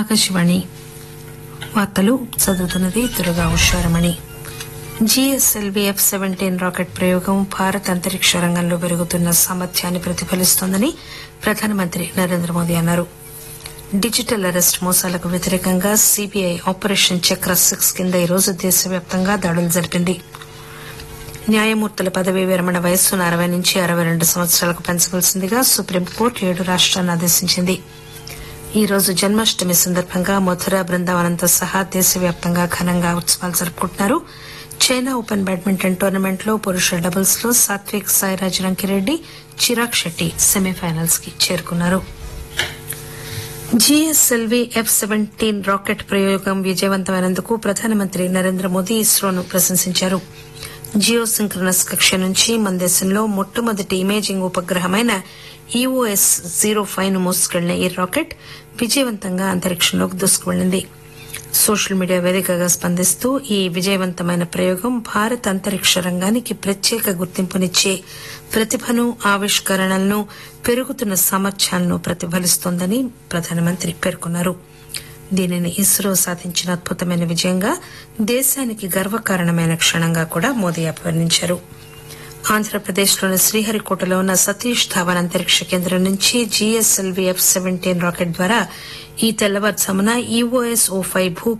ఆకాశవాణి వార్తలు చదువుతున్నది Durga Usharamani GSLV F seventeen rocket ప్రయోగం భారత్ అంతరిక్ష రంగంలో పెరుగుతున్న సామర్థ్యాన్ని ప్రతిఫలిస్తోందని ప్రధానమంత్రి నరేంద్ర మోదీ అన్నారు డిజిటల్ అరెస్ట్ మోసాలకు వ్యతిరేకంగా సీబీఐ ఆపరేషన్ చక్ర సిక్స్ కింద ఈరోజు దేశవ్యాప్తంగా దాడులు జరిపింది న్యాయమూర్తుల పదవీ విరమణ వయస్సును అరవై నుంచి అరవై రెండు సంవత్సరాలకు పెంచవలసిందిగా సుప్రీంకోర్టు ఏడు రాష్ట్రాలను ఆదేశించింది ఈ రోజు జన్మాష్టమి సందర్భంగా మథుర బృందావనంతో సహా దేశవ్యాప్తంగా ఘనంగా ఉత్సవాలు జరుపుకుంటున్నారు చైనా ఓపెన్ బ్యాడ్మింటన్ టోర్నమెంట్ లో పురుషుల డబుల్స్ లో సాత్విక్ సాయిరాజ్ రంకిరెడ్డి చిరాగ్ శెట్టి సెమీఫైనల్స్ కి చేరుకున్నారు జీఎస్ఎల్వీ ఎఫ్ సెవెంటీన్ రాకెట్ ప్రయోగం విజయవంతమైనందుకు ప్రధానమంత్రి నరేంద్ర మోదీ ఇస్రోను ప్రశంసించారు జియో సింక్రనస్ కక్ష నుంచి మన దేశంలో మొట్టమొదటి ఇమేజింగ్ ఉపగ్రహమైన ఈఓఎస్ జీరో ఫైవ్ ను మోసుకెళ్లిన ఈ రాకెట్ విజయవంతంగా అంతరిక్షంలోకి దూసుకువెళ్లింది సోషల్ మీడియా వేదికగా స్పందిస్తూ ఈ విజయవంతమైన ప్రయోగం భారత్ అంతరిక్ష రంగానికి ప్రత్యేక గుర్తింపునిచ్చే ప్రతిభను ఆవిష్కరణలను పెరుగుతున్న సామర్థ్యాలను ప్రతిఫలిస్తోందని ప్రధానమంత్రి పేర్కొన్నారు దీనిని ఇస్రో సాధించిన అద్భుతమైన విజయంగా దేశానికి గర్వకారణమైన క్షణంగా కూడా మోదీ అభివర్ణించారు ఆంధ్రప్రదేశ్లోని శ్రీహరికోటలో ఉన్న సతీష్ ధావన్ అంతరిక్ష కేంద్రం నుంచి జీఎస్ఎల్వీ ఎఫ్ సెవెంటీన్ రాకెట్ ద్వారా ఈ తెల్లవారుజామున ఈఓఎస్ ఓ ఫైవ్ భూ